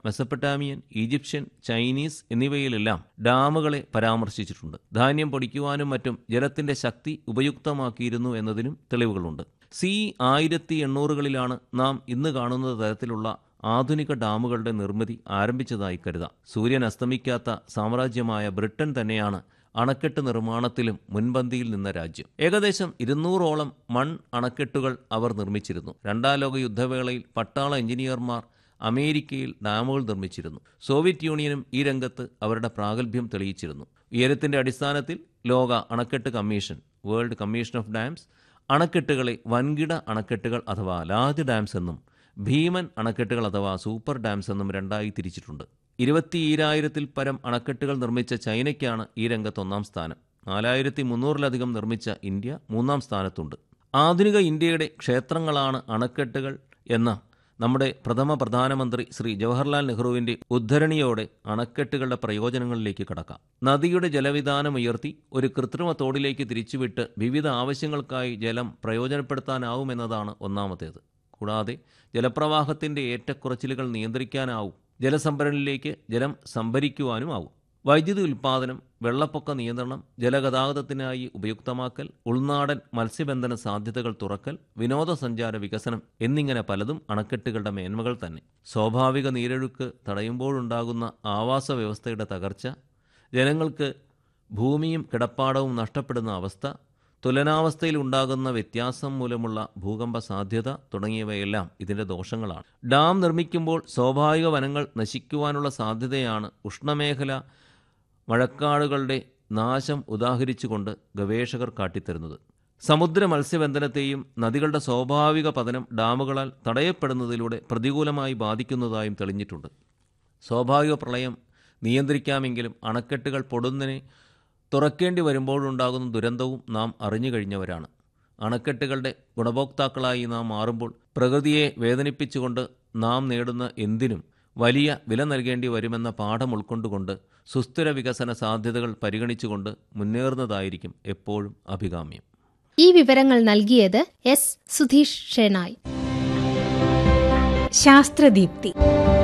മെസപ്പട്ടാമിയൻ Egyptian Chinese എന്നിവയിലെല്ലാം ഡാമുകളെ പരാമർശിച്ചിട്ടുണ്ട് ധാന്യം പൊടിക്കുവാനും മറ്റും ജലത്തിന്റെ ശക്തി ഉപയുക്തമാക്കിയിരുന്നു എന്നതിനും തെളിവുകളുണ്ട് സി ആയിരത്തി എണ്ണൂറുകളിലാണ് നാം ഇന്ന് കാണുന്ന തരത്തിലുള്ള ആധുനിക ഡാമുകളുടെ നിർമ്മിതി ആരംഭിച്ചതായി കരുതാം സൂര്യൻ അസ്തമിക്കാത്ത സാമ്രാജ്യമായ ബ്രിട്ടൻ തന്നെയാണ് അണക്കെട്ട് നിർമ്മാണത്തിലും മുൻപന്തിയിൽ നിന്ന രാജ്യം ഏകദേശം ഇരുന്നൂറോളം മൺ അണക്കെട്ടുകൾ അവർ നിർമ്മിച്ചിരുന്നു രണ്ടാം ലോക യുദ്ധവേളയിൽ പട്ടാള എഞ്ചിനീയർമാർ അമേരിക്കയിൽ ഡാമുകൾ നിർമ്മിച്ചിരുന്നു സോവിയറ്റ് യൂണിയനും ഈ രംഗത്ത് അവരുടെ പ്രാഗൽഭ്യം തെളിയിച്ചിരുന്നു ഉയരത്തിന്റെ അടിസ്ഥാനത്തിൽ ലോക അണക്കെട്ട് commission world commission of dams അണക്കെട്ടുകളെ വൻകിട അണക്കെട്ടുകൾ അഥവാ ലാർജ് ഡാംസ് എന്നും ഭീമൻ അണക്കെട്ടുകൾ അഥവാ സൂപ്പർ ഡാംസ് എന്നും രണ്ടായി തിരിച്ചിട്ടുണ്ട് ഇരുപത്തിയേഴായിരത്തിൽ പരം അണക്കെട്ടുകൾ നിർമ്മിച്ച ചൈനയ്ക്കാണ് ഈ രംഗത്ത് ഒന്നാം സ്ഥാനം നാലായിരത്തി മുന്നൂറിലധികം നിർമ്മിച്ച ഇന്ത്യ മൂന്നാം സ്ഥാനത്തുണ്ട് ആധുനിക ഇന്ത്യയുടെ ക്ഷേത്രങ്ങളാണ് അണക്കെട്ടുകൾ എന്ന നമ്മുടെ പ്രഥമ പ്രധാനമന്ത്രി ശ്രീ ജവഹർലാൽ നെഹ്റുവിന്റെ ഉദ്ധരണിയോടെ അണക്കെട്ടുകളുടെ പ്രയോജനങ്ങളിലേക്ക് കടക്കാം നദിയുടെ ജലവിധാനം ഉയർത്തി ഒരു കൃത്രിമ തോടിലേക്ക് തിരിച്ചുവിട്ട് വിവിധ ആവശ്യങ്ങൾക്കായി ജലം പ്രയോജനപ്പെടുത്താനാവുമെന്നതാണ് ഒന്നാമത്തേത് കൂടാതെ ജലപ്രവാഹത്തിന്റെ ഏറ്റക്കുറച്ചിലുകൾ നിയന്ത്രിക്കാനാവും ജലസംഭരണിയിലേക്ക് ജലം സംഭരിക്കുവാനുമാവും വൈദ്യുതി ഉൽപ്പാദനം വെള്ളപ്പൊക്ക നിയന്ത്രണം ജലഗതാഗതത്തിനായി ഉപയുക്തമാക്കൽ ഉൾനാടൻ മത്സ്യബന്ധന സാധ്യതകൾ തുറക്കൽ വിനോദസഞ്ചാര വികസനം എന്നിങ്ങനെ പലതും അണക്കെട്ടുകളുടെ മേന്മകൾ തന്നെ സ്വാഭാവിക നീരൊഴുക്ക് തടയുമ്പോഴുണ്ടാകുന്ന ആവാസ വ്യവസ്ഥയുടെ തകർച്ച ജനങ്ങൾക്ക് ഭൂമിയും കിടപ്പാടവും നഷ്ടപ്പെടുന്ന അവസ്ഥ തുലനാവസ്ഥയിൽ ഉണ്ടാകുന്ന വ്യത്യാസം മൂലമുള്ള ഭൂകമ്പ സാധ്യത തുടങ്ങിയവയെല്ലാം ഇതിന്റെ ദോഷങ്ങളാണ് ഡാം നിർമ്മിക്കുമ്പോൾ സ്വാഭാവിക വനങ്ങൾ നശിക്കുവാനുള്ള സാധ്യതയാണ് ഉഷ്ണമേഖല മഴക്കാടുകളുടെ നാശം ഉദാഹരിച്ചുകൊണ്ട് ഗവേഷകർ കാട്ടിത്തരുന്നത് സമുദ്ര മത്സ്യബന്ധനത്തെയും നദികളുടെ സ്വാഭാവിക പതനം ഡാമുകളാൽ തടയപ്പെടുന്നതിലൂടെ പ്രതികൂലമായി ബാധിക്കുന്നതായും തെളിഞ്ഞിട്ടുണ്ട് സ്വാഭാവിക പ്രളയം നിയന്ത്രിക്കാമെങ്കിലും അണക്കെട്ടുകൾ പൊടുന്നതിനെ തുറക്കേണ്ടി വരുമ്പോഴുണ്ടാകുന്ന ദുരന്തവും നാം അറിഞ്ഞു കഴിഞ്ഞവരാണ് അണക്കെട്ടുകളുടെ ഗുണഭോക്താക്കളായി നാം മാറുമ്പോൾ പ്രകൃതിയെ വേദനിപ്പിച്ചുകൊണ്ട് നാം നേടുന്ന എന്തിനും വലിയ വില നൽകേണ്ടി വരുമെന്ന പാഠം ഉൾക്കൊണ്ടുകൊണ്ട് സുസ്ഥിര വികസന സാധ്യതകൾ പരിഗണിച്ചുകൊണ്ട് മുന്നേറുന്നതായിരിക്കും എപ്പോഴും അഭികാമ്യം ഈ വിവരങ്ങൾ നൽകിയത് എസ് സുധീഷ് ഷെനായ് ശാസ്ത്രദീപ്തി